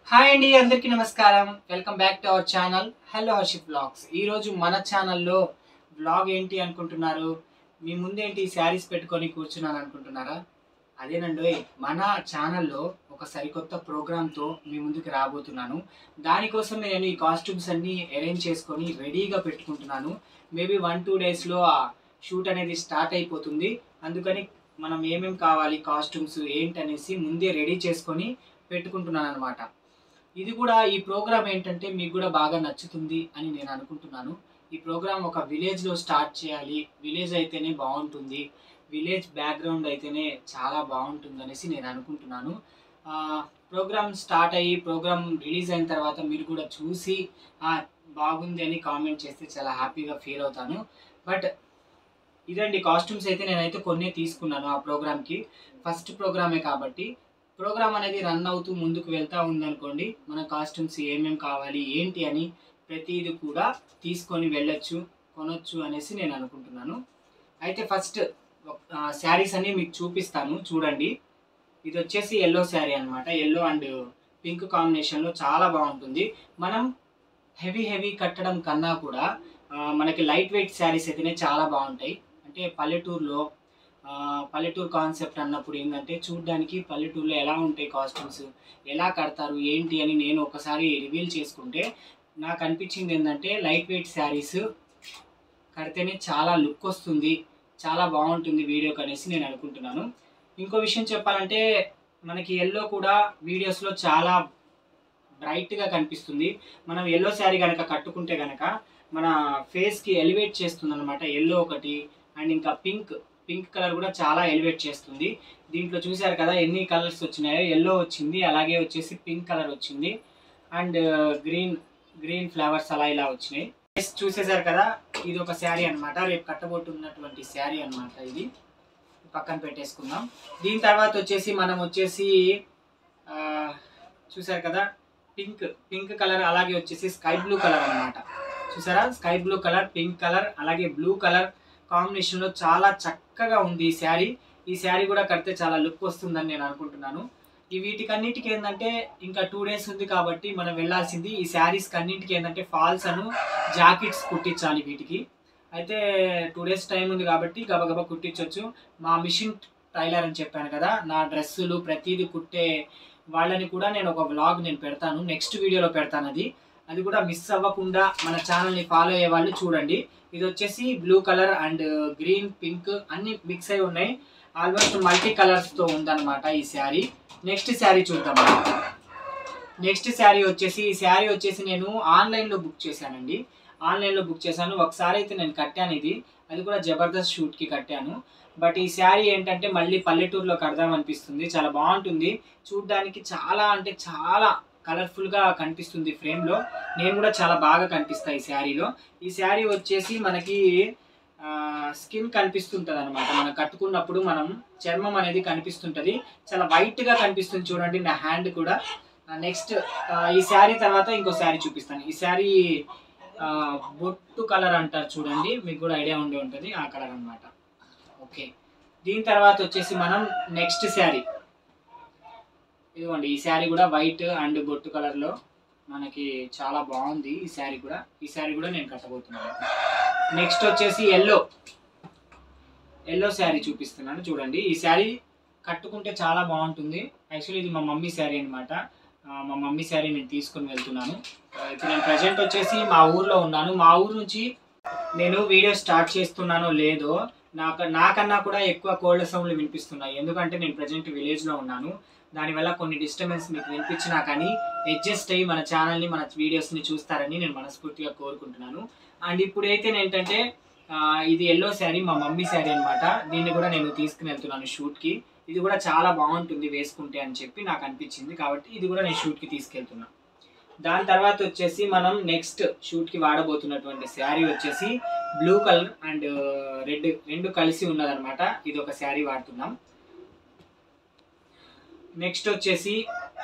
hi అండి అందరికీ నమస్కారం welcome back to our channel hello Harshit blogs ఈరోజు మన ఛానల్లో బ్లాగ్ ఏంటి అనుకుంటున్నారు మీ ముందేంటి శారీస్ పెట్టుకొని కూర్చున్నాను అనుకుంటున్నారా అదేనండి మన ఛానల్లో ఒక సరికొత్త ప్రోగ్రామ్తో మీ ముందుకు రాబోతున్నాను దానికోసం నేను ఈ కాస్ట్యూమ్స్ అన్ని అరేంజ్ చేసుకొని రెడీగా పెట్టుకుంటున్నాను మేబీ వన్ టూ డేస్లో ఆ షూట్ అనేది స్టార్ట్ అయిపోతుంది అందుకని మనం ఏమేం కావాలి కాస్ట్యూమ్స్ ఏంటనేసి ముందే రెడీ చేసుకొని పెట్టుకుంటున్నాను అనమాట ఇది కూడా ఈ ప్రోగ్రామ్ ఏంటంటే మీకు కూడా బాగా నచ్చుతుంది అని నేను అనుకుంటున్నాను ఈ ప్రోగ్రామ్ ఒక విలేజ్లో స్టార్ట్ చేయాలి విలేజ్ అయితేనే బాగుంటుంది విలేజ్ బ్యాక్గ్రౌండ్ అయితేనే చాలా బాగుంటుంది అనేసి నేను అనుకుంటున్నాను ప్రోగ్రామ్ స్టార్ట్ అయ్యి ప్రోగ్రామ్ రిలీజ్ అయిన తర్వాత మీరు కూడా చూసి "ఆ, బాగుంది అని కామెంట్ చేస్తే చాలా హ్యాపీగా ఫీల్ అవుతాను బట్ ఇదండి కాస్ట్యూమ్స్ అయితే నేనైతే కొన్ని తీసుకున్నాను ఆ ప్రోగ్రామ్కి ఫస్ట్ ప్రోగ్రామే కాబట్టి ప్రోగ్రామ్ అనేది రన్ అవుతూ ముందుకు వెళ్తూ ఉందనుకోండి మన కాస్ట్యూమ్స్ ఏమేం కావాలి ఏంటి అని ప్రతిదీ కూడా తీసుకొని వెళ్ళొచ్చు కొనొచ్చు అనేసి నేను అనుకుంటున్నాను అయితే ఫస్ట్ శారీస్ అన్ని మీకు చూపిస్తాను చూడండి ఇది వచ్చేసి ఎల్లో శారీ అనమాట ఎల్లో అండ్ పింక్ కాంబినేషన్లో చాలా బాగుంటుంది మనం హెవీ హెవీ కట్టడం కన్నా కూడా ఆ, మనకి లైట్ వెయిట్ శారీస్ అయితేనే చాలా బాగుంటాయి అంటే పల్లెటూరులో ఆ, పల్లెటూరు కాన్సెప్ట్ అన్నప్పుడు ఏంటంటే చూడడానికి పల్లెటూరులో ఎలా ఉంటాయి కాస్ట్యూమ్స్ ఎలా కడతారు ఏంటి అని నేను ఒకసారి రివీల్ చేసుకుంటే నాకు అనిపించింది ఏంటంటే లైట్ వెయిట్ శారీస్ కడితేనే చాలా లుక్ వస్తుంది చాలా బాగుంటుంది వీడియోకి అనేసి నేను అనుకుంటున్నాను ఇంకో విషయం చెప్పాలంటే మనకి ఎల్లో కూడా వీడియోస్లో చాలా బ్రైట్గా కనిపిస్తుంది మనం ఎల్లో శారీ కనుక కట్టుకుంటే కనుక మన ఫేస్కి ఎలివేట్ చేస్తుంది అనమాట ఎల్లో ఒకటి అండ్ ఇంకా పింక్ పింక్ కలర్ కూడా చాలా ఎలివేట్ చేస్తుంది దీంట్లో చూశారు కదా ఎన్ని కలర్స్ వచ్చినాయో ఎల్లో వచ్చింది అలాగే వచ్చేసి పింక్ కలర్ వచ్చింది అండ్ గ్రీన్ గ్రీన్ ఫ్లవర్స్ అలా ఇలా వచ్చినాయి Yes, చూసేశారు కదా ఇది ఒక శారీ అన్నమాట రేపు కట్టబోతున్నటువంటి శారీ అన్నమాట ఇది పక్కన పెట్టేసుకుందాం దీని తర్వాత వచ్చేసి మనం వచ్చేసి ఆ, చూశారు కదా పింక్ పింక్ కలర్ అలాగే వచ్చేసి స్కై బ్లూ కలర్ అన్నమాట చూసారా sky blue colour pink colour అలాగే బ్లూ కలర్ కాంబినేషన్ లో చాలా చక్కగా ఉంది ఈ శారీ ఈ శారీ కూడా కడితే చాలా లుక్ వస్తుందని నేను అనుకుంటున్నాను ఈ వీటికన్నిటికి ఏంటంటే ఇంకా టూ డేస్ ఉంది కాబట్టి మనం వెళ్ళాల్సింది ఈ శారీస్ కన్నింటికి ఏంటంటే ఫాల్స్ అను జాకెట్స్ కుట్టించాలి వీటికి అయితే టూ డేస్ టైం ఉంది కాబట్టి గబగబా కుట్టించవచ్చు మా మిషన్ టైలర్ అని చెప్పాను కదా నా డ్రెస్సులు ప్రతిదీ కుట్టే వాళ్ళని కూడా నేను ఒక వ్లాగ్ నేను పెడతాను నెక్స్ట్ వీడియోలో పెడతాను అది అది కూడా మిస్ అవ్వకుండా మన ఛానల్ని ఫాలో అయ్యే వాళ్ళు చూడండి ఇది వచ్చేసి blue colour and green pink అన్ని మిక్స్ అయి ఉన్నాయి ఆల్మోస్ట్ మల్టీ కలర్స్తో ఉందన్నమాట ఈ శారీ నెక్స్ట్ శారీ చూద్దాం నెక్స్ట్ శారీ వచ్చేసి ఈ శారీ వచ్చేసి నేను ఆన్లైన్లో బుక్ చేశానండి ఆన్లైన్లో బుక్ చేశాను ఒకసారి అయితే నేను కట్టాను ఇది అది కూడా జబర్దస్త్ షూట్కి కట్టాను బట్ ఈ శారీ ఏంటంటే మళ్ళీ పల్లెటూరులో కడదాం అనిపిస్తుంది చాలా బాగుంటుంది చూడ్డానికి చాలా అంటే చాలా కలర్ఫుల్గా కనిపిస్తుంది ఫ్రేమ్లో నేను కూడా చాలా బాగా కనిపిస్తాయి ఈ శారీలో ఈ శారీ వచ్చేసి మనకి స్కిన్ కనిపిస్తుంటుంది అనమాట మనం కట్టుకున్నప్పుడు మనం చర్మం అనేది కనిపిస్తుంటుంది చాలా వైట్గా కనిపిస్తుంది చూడండి నా హ్యాండ్ కూడా నెక్స్ట్ ఈ శారీ తర్వాత ఇంకో శారీ చూపిస్తాను ఈ శారీ ఆ, బొట్టు కలర్ అంటారు చూడండి మీకు కూడా ఐడియా ఉండి ఉంటుంది ఆ కలర్ అన్నమాట ఓకే దీని తర్వాత వచ్చేసి మనం నెక్స్ట్ శారీ ఇదిగోండి ఈ శారీ కూడా వైట్ అండ్ బొట్టు కలర్లో మనకి చాలా బాగుంది ఈ శారీ కూడా ఈ శారీ కూడా నేను కట్టబోతున్నాను నెక్స్ట్ వచ్చేసి ఎల్లో ఎల్లో శారీ చూపిస్తున్నాను చూడండి ఈ శారీ కట్టుకుంటే చాలా బాగుంటుంది యాక్చువల్లీ ఇది మా మమ్మీ శారీ అనమాట మా మమ్మీ శారీ నేను తీసుకొని వెళ్తున్నాను ఆ, ఇప్పుడు నేను ప్రజెంట్ వచ్చేసి మా ఊర్లో ఉన్నాను మా ఊరు నుంచి నేను వీడియో స్టార్ట్ చేస్తున్నానో లేదో నాకు నాకన్నా కూడా ఎక్కువ కోల్డ్ సౌండ్లు వినిపిస్తున్నాయి ఎందుకంటే నేను ప్రజెంట్ విలేజ్లో ఉన్నాను దానివల్ల కొన్ని డిస్టర్బెన్స్ మీకు వినిపించినా కానీ అడ్జస్ట్ అయ్యి మన ఛానల్ని మన వీడియోస్ని చూస్తారని నేను మనస్ఫూర్తిగా కోరుకుంటున్నాను అండ్ ఇప్పుడు అయితే ఏంటంటే ఆ, ఇది ఎల్లో శారీ మా మమ్మీ శారీ అనమాట దీన్ని కూడా నేను తీసుకుని వెళ్తున్నాను షూట్కి ఇది కూడా చాలా బాగుంటుంది వేసుకుంటే అని చెప్పి నాకు అనిపించింది కాబట్టి ఇది కూడా నేను షూట్కి తీసుకెళ్తున్నాను దాని తర్వాత వచ్చేసి మనం నెక్స్ట్ షూట్కి వాడబోతున్నటువంటి శారీ వచ్చేసి బ్లూ కలర్ అండ్ రెడ్ రెండు కలిసి ఉన్నదన్నమాట ఇది ఒక శారీ వాడుతున్నాం నెక్స్ట్ వచ్చేసి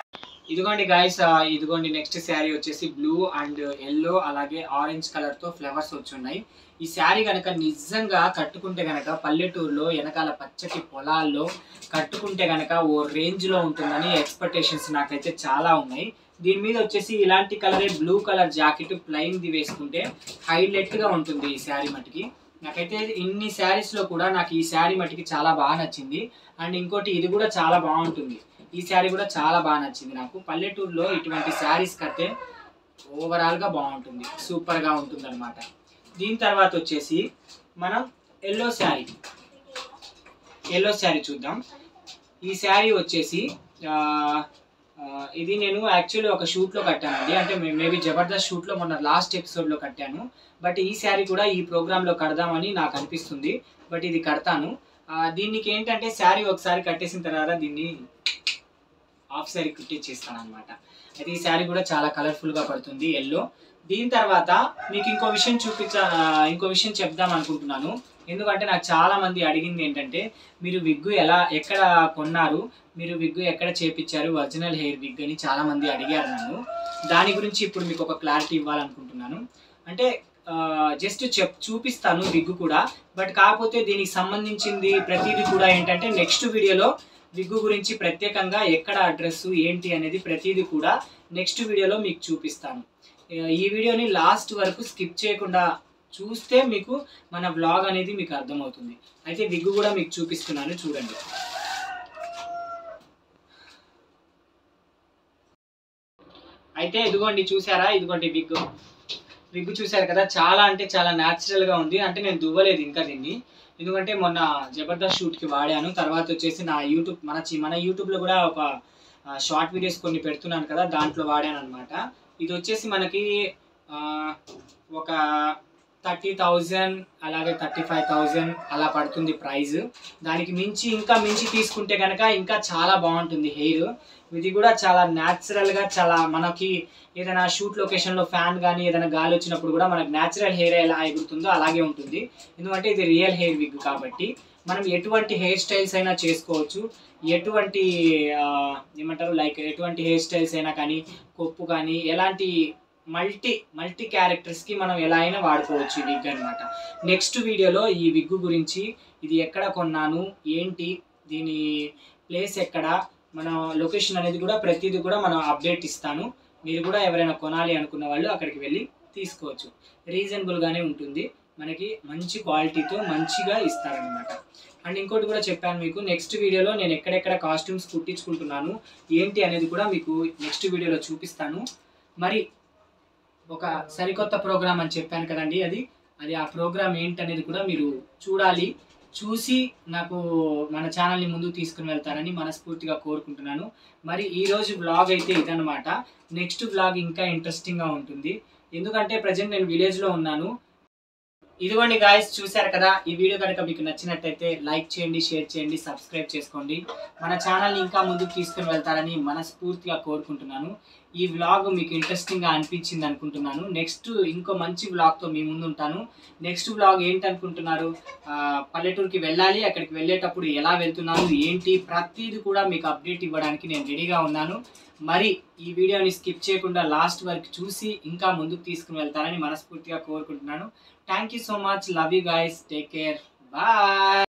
ఇదిగోండి గాయస్ ఇదిగోండి నెక్స్ట్ శారీ వచ్చేసి బ్లూ అండ్ ఎల్లో అలాగే ఆరెంజ్ కలర్ తో ఫ్లవర్స్ వచ్చున్నాయి ఈ శారీ గనక నిజంగా కట్టుకుంటే గనక పల్లెటూరులో వెనకాల పచ్చటి పొలాల్లో కట్టుకుంటే గనక ఓ రేంజ్ లో ఉంటుందని ఎక్స్పెక్టేషన్స్ నాకైతే చాలా ఉన్నాయి దీని మీద వచ్చేసి ఇలాంటి కలరే బ్లూ కలర్ జాకెట్ ప్లెయిన్ ది వేసుకుంటే హైలైట్ గా ఉంటుంది ఈ శారీ మటుకి నాకైతే ఇన్ని శారీస్ లో కూడా నాకు ఈ శారీ మటుకి చాలా బాగా నచ్చింది అండ్ ఇంకోటి ఇది కూడా చాలా బాగుంటుంది ఈ శారీ కూడా చాలా బాగా నచ్చింది నాకు పల్లెటూరులో ఇటువంటి శారీస్ కడితే ఓవరాల్ గా బాగుంటుంది సూపర్ గా ఉంటుంది అనమాట దీని తర్వాత వచ్చేసి మనం ఎల్లో శారీ ఎల్లో శారీ చూద్దాం ఈ శారీ వచ్చేసి ఆ, ఆ, ఇది నేను యాక్చువల్లీ ఒక షూట్లో కట్టానండి అంటే మేబీ జబర్దస్త్ షూట్లో మొన్న లాస్ట్ ఎపిసోడ్లో కట్టాను బట్ ఈ శారీ కూడా ఈ ప్రోగ్రాంలో కడదామని నాకు అనిపిస్తుంది బట్ ఇది కడతాను ఆ, దీనికి ఏంటంటే శారీ ఒకసారి కట్టేసిన తర్వాత దీన్ని హాఫ్ శారీ కుట్టించేస్తాను అనమాట అయితే ఈ శారీ కూడా చాలా కలర్ఫుల్గా పడుతుంది ఎల్లో దీని తర్వాత మీకు ఇంకో విషయం చూపించ ఆ, ఇంకో విషయం చెప్దాం అనుకుంటున్నాను ఎందుకంటే నాకు చాలా మంది అడిగింది ఏంటంటే మీరు విగ్గు ఎలా ఎక్కడ కొన్నారు మీరు విగ్గు ఎక్కడ చేపించారు ఒరిజినల్ హెయిర్ విగ్ అని చాలా మంది అడిగారు నన్ను దాని గురించి ఇప్పుడు మీకు ఒక క్లారిటీ ఇవ్వాలనుకుంటున్నాను అంటే జస్ట్ చెప్ చూపిస్తాను విగ్గు కూడా బట్ కాకపోతే దీనికి సంబంధించింది ప్రతిదీ కూడా ఏంటంటే నెక్స్ట్ వీడియోలో విగ్గు గురించి ప్రత్యేకంగా ఎక్కడ అడ్రస్ ఏంటి అనేది ప్రతిదీ కూడా నెక్స్ట్ వీడియోలో మీకు చూపిస్తాను ఆ, ఈ వీడియోని లాస్ట్ వరకు స్కిప్ చేయకుండా చూస్తే మీకు మన బ్లాగ్ అనేది మీకు అర్థమవుతుంది అయితే విగ్గు కూడా మీకు చూపిస్తున్నాను చూడండి అయితే ఇదిగోండి చూసారా ఇదిగోండి విగ్గు విగ్గు చూసారు కదా చాలా అంటే చాలా న్యాచురల్ గా ఉంది అంటే నేను దువ్వలేదు ఇంకా దీన్ని ఎందుకంటే మొన్న జబర్దస్త్ షూట్ కి వాడాను తర్వాత వచ్చేసి నా యూట్యూబ్ మన చి- మన యూట్యూబ్ లో కూడా ఒక షార్ట్ వీడియోస్ కొన్ని పెడుతున్నాను కదా దాంట్లో వాడాను అనమాట ఇది వచ్చేసి మనకి ఆ, ఒక థర్టీ థౌజండ్ అలాగే థర్టీ ఫైవ్ థౌజండ్ అలా పడుతుంది ప్రైస్ దానికి మించి ఇంకా మించి తీసుకుంటే కనుక ఇంకా చాలా బాగుంటుంది హెయిర్ ఇది కూడా చాలా natural గా చాలా మనకి ఏదైనా షూట్ లొకేషన్లో ఫ్యాన్ కానీ ఏదైనా గాలి వచ్చినప్పుడు కూడా మనకి న్యాచురల్ హెయిర్ ఎలా ఎగురుతుందో అలాగే ఉంటుంది ఎందుకంటే ఇది రియల్ హెయిర్ విగ్ కాబట్టి మనం ఎటువంటి హెయిర్ స్టైల్స్ అయినా చేసుకోవచ్చు ఎటువంటి ఆ, ఏమంటారు లైక్ ఎటువంటి హెయిర్ స్టైల్స్ అయినా కానీ కొప్పు కానీ ఎలాంటి మల్టీ మల్టీ క్యారెక్టర్స్కి మనం ఎలా అయినా వాడుకోవచ్చు ఈ విగ్ అనమాట నెక్స్ట్ వీడియోలో ఈ విగ్ గురించి ఇది ఎక్కడ కొన్నాను ఏంటి దీని ప్లేస్ ఎక్కడ మన లొకేషన్ అనేది కూడా ప్రతిదీ కూడా మనం అప్డేట్ ఇస్తాను మీరు కూడా ఎవరైనా కొనాలి అనుకున్న వాళ్ళు అక్కడికి వెళ్ళి తీసుకోవచ్చు రీజనబుల్గానే ఉంటుంది మనకి మంచి క్వాలిటీతో మంచిగా ఇస్తారనమాట అండ్ ఇంకోటి కూడా చెప్పాను మీకు నెక్స్ట్ వీడియోలో నేను ఎక్కడెక్కడ కాస్ట్యూమ్స్ కుట్టించుకుంటున్నాను ఏంటి అనేది కూడా మీకు నెక్స్ట్ వీడియోలో చూపిస్తాను మరి ఒక సరికొత్త ప్రోగ్రామ్ అని చెప్పాను కదండి అది అది ఆ ప్రోగ్రామ్ ఏంటనేది కూడా మీరు చూడాలి చూసి నాకు మన ఛానల్ని ముందుకు తీసుకుని వెళ్తారని మనస్ఫూర్తిగా కోరుకుంటున్నాను మరి ఈ రోజు వ్లాగ్ అయితే ఇదనమాట నెక్స్ట్ వ్లాగ్ ఇంకా ఇంట్రెస్టింగ్గా ఉంటుంది ఎందుకంటే ప్రజెంట్ నేను విలేజ్లో ఉన్నాను ఇదిగోండి గాయస్ చూశారు కదా ఈ వీడియో కనుక మీకు నచ్చినట్టయితే లైక్ చేయండి షేర్ చేయండి సబ్స్క్రైబ్ చేసుకోండి మన ఛానల్ని ఇంకా ముందుకు తీసుకుని వెళ్తారని మనస్ఫూర్తిగా కోరుకుంటున్నాను ఈ వ్లాగ్ మీకు ఇంట్రెస్టింగ్గా అనిపించింది అనుకుంటున్నాను నెక్స్ట్ ఇంకో మంచి వ్లాగ్తో మీ ముందు ఉంటాను నెక్స్ట్ వ్లాగ్ ఏంటి అనుకుంటున్నారు ఆ, పల్లెటూరుకి వెళ్ళాలి అక్కడికి వెళ్ళేటప్పుడు ఎలా వెళ్తున్నాను ఏంటి ప్రతిదీ కూడా మీకు అప్డేట్ ఇవ్వడానికి నేను రెడీగా ఉన్నాను మరి ఈ వీడియోని స్కిప్ చేయకుండా లాస్ట్ వరకు చూసి ఇంకా ముందుకు తీసుకుని వెళ్తారని మనస్ఫూర్తిగా కోరుకుంటున్నాను thank you so much love you guys take care bye